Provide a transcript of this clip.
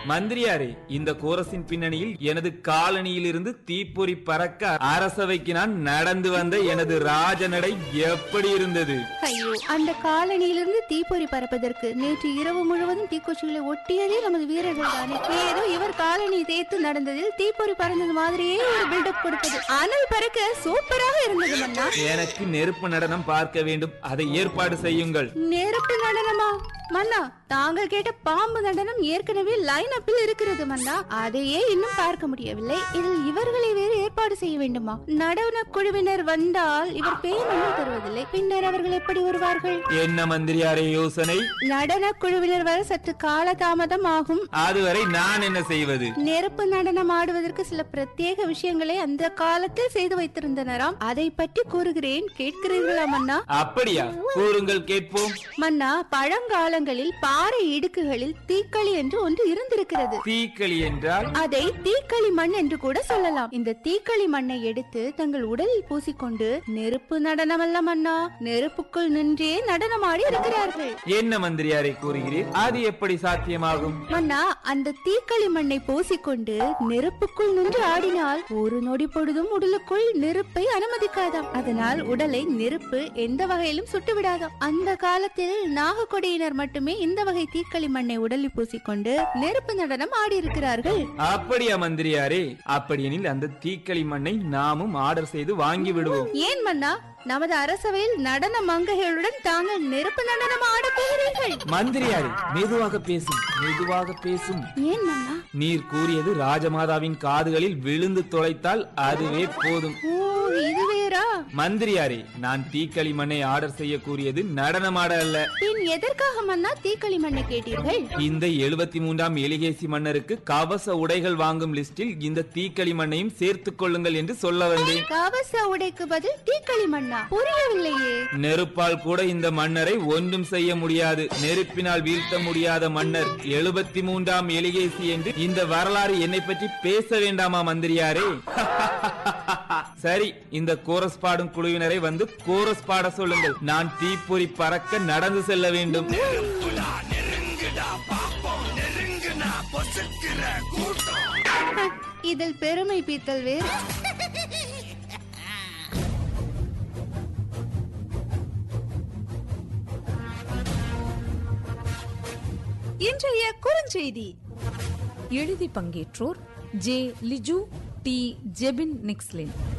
மந்திரியாரே இந்த கோரஸின் பின்னணியில் எனது காலனியிலிருந்து தீப்பொறி பறக்க அரசவைக்கு நான் நடந்து வந்த எனது ராஜநடை எப்படி இருந்தது ஐயோ அந்த காலனியிலிருந்து தீப்பொறி பறப்பதற்கு நேற்று இரவு முழுவதும் தீக்குச்சிகளை ஒட்டியதே நமது வீரர்கள் தானே ஏதோ இவர் காலனி தேய்த்து நடந்ததில் தீப்பொறி பறந்தது மாதிரியே ஒரு பில்டப் கொடுத்தது அனல் பறக்க சூப்பராக இருந்தது மன்னா எனக்கு நெருப்பு நடனம் பார்க்க வேண்டும் அதை ஏற்பாடு செய்யுங்கள் நெருப்பு நடனமா மன்னா தாங்கள் கேட்ட பாம்பு நடனம் ஏற்கனவே லைன் அப்பில் இருக்கிறது மன்னா அதையே இன்னும் பார்க்க முடியவில்லை இதில் இவர்களை வேறு ஏற்பாடு செய்ய வேண்டுமா நடன குழுவினர் வந்தால் இவர் பேமெண்ட் தருவதில்லை பின்னர் அவர்கள் எப்படி வருவார்கள் என்ன மந்திரியாரே யோசனை நடன குழுவினர் வர சற்று காலதாமதம் ஆகும் அதுவரை நான் என்ன செய்வது நெருப்பு நடனம் ஆடுவதற்கு சில பிரத்யேக விஷயங்களை அந்த காலத்தில் செய்து வைத்திருந்தனராம் அதை பற்றி கூறுகிறேன் கேட்கிறீர்களா மன்னா அப்படியா கூறுங்கள் கேட்போம் மன்னா பழங்காலங்களில் பாறை இடுக்குகளில் தீக்களி என்று ஒன்று இருந்திருக்கிறது தீக்களி என்றால் அதை தீக்களி மண் என்று கூட சொல்லலாம் இந்த தீக்களி மண்ணை எடுத்து தங்கள் உடலில் பூசிக்கொண்டு நெருப்பு நடனம் அல்ல மன்னா நெருப்புக்குள் நின்றே நடனமாடி இருக்கிறார்கள் என்ன மந்திரியாரை கூறுகிறீர் அது எப்படி சாத்தியமாகும் மன்னா அந்த தீக்களி மண்ணை பூசிக்கொண்டு நெருப்புக்குள் நின்று ஆடினால் ஒரு நொடி பொழுதும் உடலுக்குள் நெருப்பை அனுமதிக்காதாம் அதனால் உடலை நெருப்பு எந்த வகையிலும் சுட்டுவிடாதாம் அந்த காலத்தில் நாகக்கொடியினர் மட்டுமே இந்த வகை தீக்களி மண்ணை உடலில் பூசிக்கொண்டு நெருப்பு நடனம் ஆடியிருக்கிறார்கள் அப்படியா மந்திரியாரே அப்படியெனில் அந்த தீக்களி மண்ணை நாமும் ஆர்டர் செய்து வாங்கி விடுவோம் ஏன் மன்னா நமது அரசவையில் நடன மங்கைகளுடன் தாங்கள் நெருப்பு நடனம் ஆடப் போகிறீர்கள் மந்திரியாரே மெதுவாக பேசும் மெதுவாக பேசும் ஏன் மன்னா நீர் கூறியது ராஜமாதாவின் காதுகளில் விழுந்து தொலைத்தால் அதுவே போதும் ஓ இது வேறா மந்திரியாரே நான் தீக்களி மண்ணை ஆர்டர் செய்ய கூறியது நடனமாட அல்ல பின் எதற்காக மன்னா தீக்களி மண்ணை கேட்டீர்கள் இந்த எழுபத்தி மூன்றாம் எலிகேசி மன்னருக்கு கவச உடைகள் வாங்கும் லிஸ்டில் இந்த தீக்களி மண்ணையும் சேர்த்துக் கொள்ளுங்கள் என்று சொல்ல வந்தேன் கவச உடைக்கு பதில் தீக்களி மண்ணா புரியவில்லையே நெருப்பால் கூட இந்த மன்னரை ஒன்றும் செய்ய முடியாது நெருப்பினால் வீழ்த்த முடியாத மன்னர் எழுபத்தி மூன்றாம் எலிகேசி என்று இந்த வரலாறு என்னை பற்றி பேச வேண்டாமா மந்திரியாரே சரி இந்த கோரஸ் பாடும் குழுவினரை வந்து கோரஸ் பாட சொல்லுங்கள் நான் தீப்பொறி பறக்க நடந்து செல்ல வேண்டும் இதில் பெருமை பீத்தல் வேறு இன்றைய குறுஞ்செய்தி எழுதி பங்கேற்றோர் ஜே லிஜு டி ஜெபின் நிக்ஸ்லின்